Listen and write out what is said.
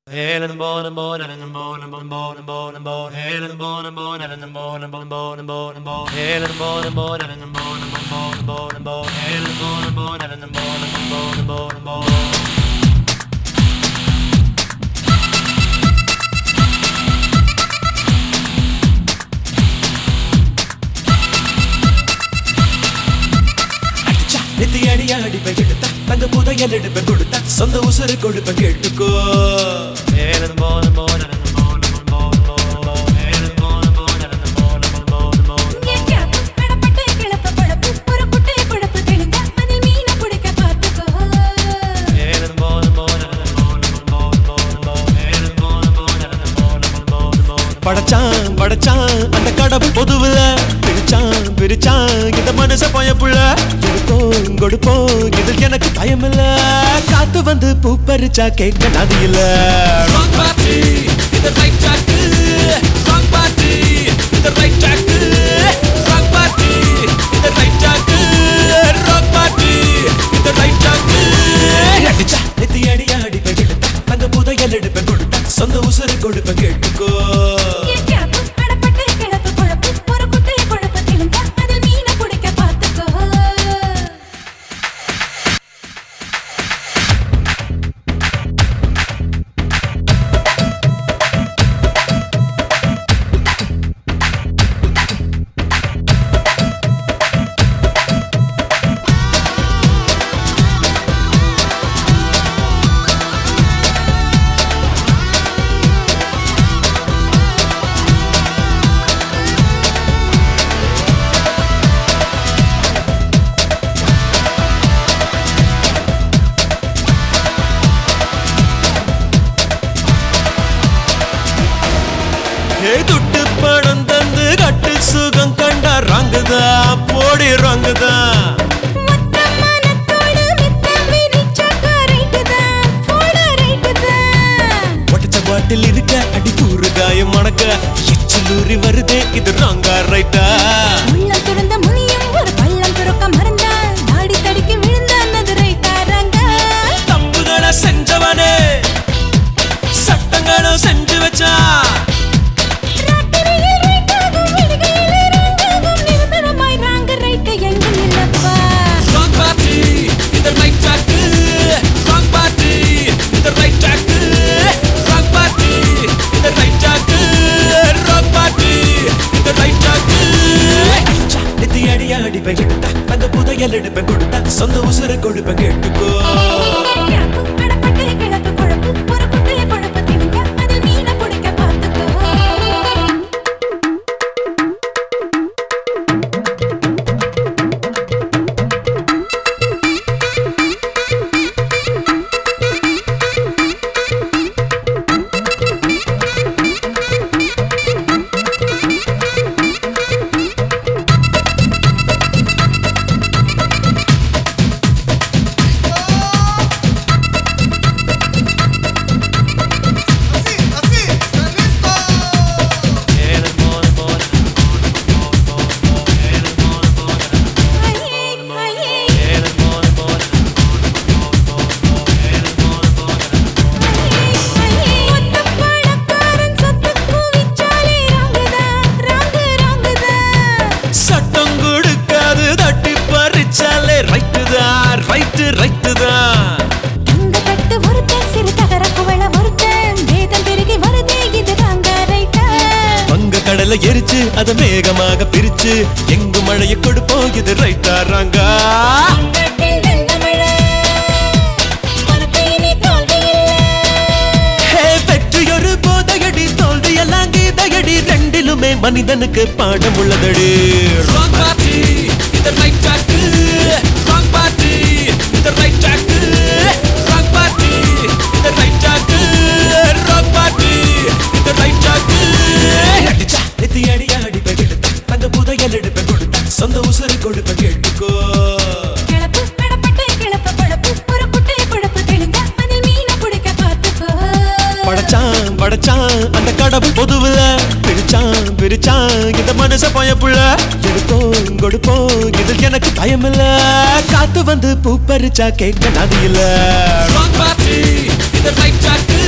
Helen born and born and born and born born and born and born Helen born and born and born and born born and born and born Helen born and born and born and born born and born and born Helen born and born and born and born and born and born நெத்தி அடி அடிப்பை எடுத்த தங்க புதையல் எடுப்பை கொடுத்த சொந்த உசுறு கொடுப்பை கேட்டுக்கோ Helen born and born and born and born and born and born Helen born and born and born and born and born என் கேப்பு கடப்பட்டு கிளப்ப பழப்பு ஒரு குட்டை குழப்பு தெளிந்த அதில் மீனை பிடிக்க பார்த்துக்கோ Helen born and born and born and born and born and born Helen born and born and born and born and born படைச்சான் படைச்சான் அந்த கடவுள் பொதுவுல பிரிச்சான் பிரிச்சான் இந்த மனச பயப்புள்ள எடுப்போம் கொடுப்போம் இதில் எனக்கு பயமில்ல காத்து வந்து பூ பறிச்சா கேட்க நதி இல்ல Wrong party, இந்த right track. Wrong party, இந்த right track. Wrong party, இந்த right track. Wrong party, இந்த right track. அடிச்சா நெத்தி அடி அடிப்பை எடுத்த தங்க புதையல் எடுப்பை கொடுத்த சொந்த உசுறு கொடுப்பை கேட்டுக்கோ என் கேப்பு கடப்பட்டு கிளப்ப பழப்பு ஒரு குட்டை குழப்பு தெளிந்த அதில் மீனை பிடிக்க பார்த்துக்கோ ஏ துட்டு பணம் தந்து கட்டு சுகம் கண்டா ரங்குதா போடி ரங்குதா மொத்த மனத்தோடு மித்தம் விரிச்சாக்கா ரைட்டுதான் போட ரைட்டுதான் ஒட்டச்ச பாட்டில் இருக்க அடி கூறுகாயம் மணக்க எச்சிலூரி வருதே இது ராங்கா ரைட்டா உள்ளம் துறந்த முனியும் ஒரு பள்ளம் துறக்க மறந்தான் தாடி தடிக்கு விழுந்தான் அது ரைட்டாராங்க தம்புகளை செஞ்சவனே சட்டங்களும் செஞ்சு வச்சா ராத்திரியில் ரைட்டாகும் விடுகையில் இறங்காகும் நிரந்தரமாய் ராங்க ரைட்டு எங்கும் இல்லப்பா Wrong party, இந்த right track. Wrong party, இந்த right track. Wrong party, இந்த right track. Wrong party, இந்த right track. நெத்தி அடி அடிப்பை எடுத்த அந்த புதையல் எடுப்பை கொடுத்த சொந்த உசுரை கொடுப்பை கேட்டுக்கோ கேப்பு கடப்பட்டு கிளப்பு குழப்பு ஒரு குட்டைய குழப்பு திணிக்க அதில் மீனை பிடிக்க பார்த்துக்கோ Así, así, ¿están listos? Helen born and born and born and born and born and born Helen born and born and ஐயே ஐயே Helen born and born and born and born and born and born Helen born and born and born ஐயே ஒத்த பழக்காரன் சொத்து குவிச்சாலே ராங்குதா wrong ராங்குதா சட்டம் கொடுக்காது தட்டி பறிச்சாலே right தான் ரைட்டு ரைட்டு தான் தங்க தட்டு ஒருத்தன் சிறு தகர குவள ஒருத்தன் வேதம் பெருகி வருதே இது ராங்க ரைட்டா வங்க கடலை எரிச்சு அத மேகமாக பிரிச்சு எங்கு மழையை கொடுப்போம் இது ரைட்டா ராங்கா நாட்டில் வெள்ளமழை உனக்கு இனி தோல்வி இல்லை ஹே வெற்றியொரு போதையடி தோல்வி எல்லாம் கீதையடி ரெண்டிலுமே மனிதனுக்கு பாடம் உள்ளதடி Wrong party, இந்த right track. Wrong party, இந்த right track. Wrong party, இந்த right track. Wrong party, இந்த right track. அடிச்சா நெத்தி அடி அடிப்பை எடுத்த தங்க புதையல் எடுப்பை கொடுத்த சொந்த உசுறு கொடுப்பை கேட்டுக்கோ கிளப்பு கடப்பட்டு கிளப்ப பழப்பு ஒரு குட்டை குழப்பு தெளிந்த அதில் மீனை பிடிக்க பார்த்துக்கோ படைச்சான் படைச்சான் அந்த கடவுள் பொதுவுல பிரிச்சான் பிரிச்சான் இந்த மனச பயப்புள்ள எடுப்போம் கொடுப்போம் இதில் எனக்கு பயமில்ல காத்து வந்து பூ பறிச்சா கேட்க நதி இல்ல Wrong party, இந்த right track.